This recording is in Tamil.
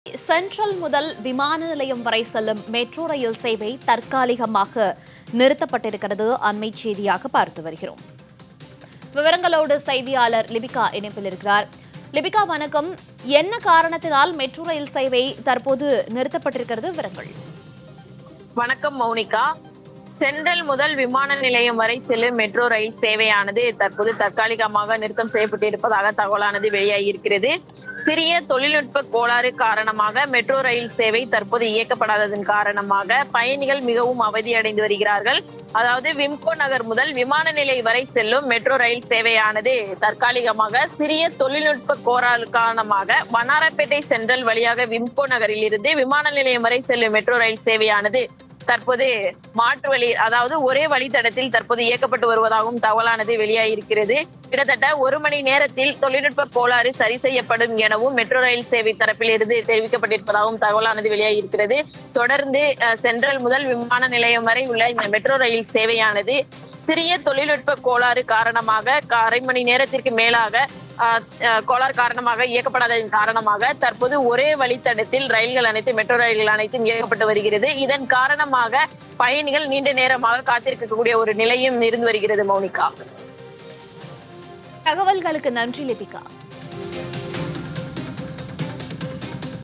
சென்ட்ரல் முதல் விமான நிலையம் வரை செல்லும் மெட்ரோ ரயில் சேவை தற்காலிகமாக நிறுத்தப்பட்டிருக்கிறது அண்மை செய்தியாக பார்த்து வருகிறோம் விவரங்களோடு செய்தியாளர் லிபிகா இணைப்பில் இருக்கிறார் லிபிகா வணக்கம் என்ன காரணத்தினால் மெட்ரோ ரயில் சேவை தற்போது நிறுத்தப்பட்டிருக்கிறது விவரங்கள் வணக்கம் மௌனிகா சென்ட்ரல் முதல் விமான நிலையம் வரை செல்லும் மெட்ரோ ரயில் சேவையானது தற்போது தற்காலிகமாக நிறுத்தம் செய்யப்பட்டிருப்பதாக தகவலானது வெளியாகியிருக்கிறது சிறிய தொழில்நுட்ப கோளாறு காரணமாக மெட்ரோ ரயில் சேவை தற்போது இயக்கப்படாததன் காரணமாக பயணிகள் மிகவும் அவதியடைந்து வருகிறார்கள் அதாவது விம்கோ நகர் முதல் விமான நிலையம் வரை செல்லும் மெட்ரோ ரயில் சேவையானது தற்காலிகமாக சிறிய தொழில்நுட்ப கோளாறு காரணமாக வண்ணாரப்பேட்டை சென்ட்ரல் வழியாக விம்கோ நகரில் இருந்து விமான நிலையம் வரை செல்லும் மெட்ரோ ரயில் சேவையானது தற்போது மாற்று வழி அதாவது ஒரே வழித்தடத்தில் தற்போது இயக்கப்பட்டு வருவதாகவும் தகவலானது வெளியாகியிருக்கிறது கிட்டத்தட்ட ஒரு மணி நேரத்தில் தொழில்நுட்ப கோளாறு சரி செய்யப்படும் எனவும் மெட்ரோ ரயில் சேவை தரப்பிலிருந்து தெரிவிக்கப்பட்டிருப்பதாகவும் தகவலானது வெளியாகியிருக்கிறது தொடர்ந்து அஹ், சென்ட்ரல் முதல் விமான நிலையம் வரை உள்ள இந்த மெட்ரோ ரயில் சேவையானது சிறிய தொழில்நுட்ப கோளாறு காரணமாக க- அரை மணி நேரத்திற்கு மேலாக அஹ், அஹ், கோளாறு காரணமாக இயக்கப்படாததன் காரணமாக தற்போது ஒரே வழித்தடத்தில் ரயில்கள் அனைத்து மெட்ரோ ரயில்கள் அனைத்தும் இயக்கப்பட்டு வருகிறது இதன் காரணமாக பயணிகள் நீண்ட நேரமாக காத்திருக்கக்கூடிய ஒரு நிலையும் இருந்து வருகிறது மௌனிகா தகவல்களுக்கு நன்றி லிபிகா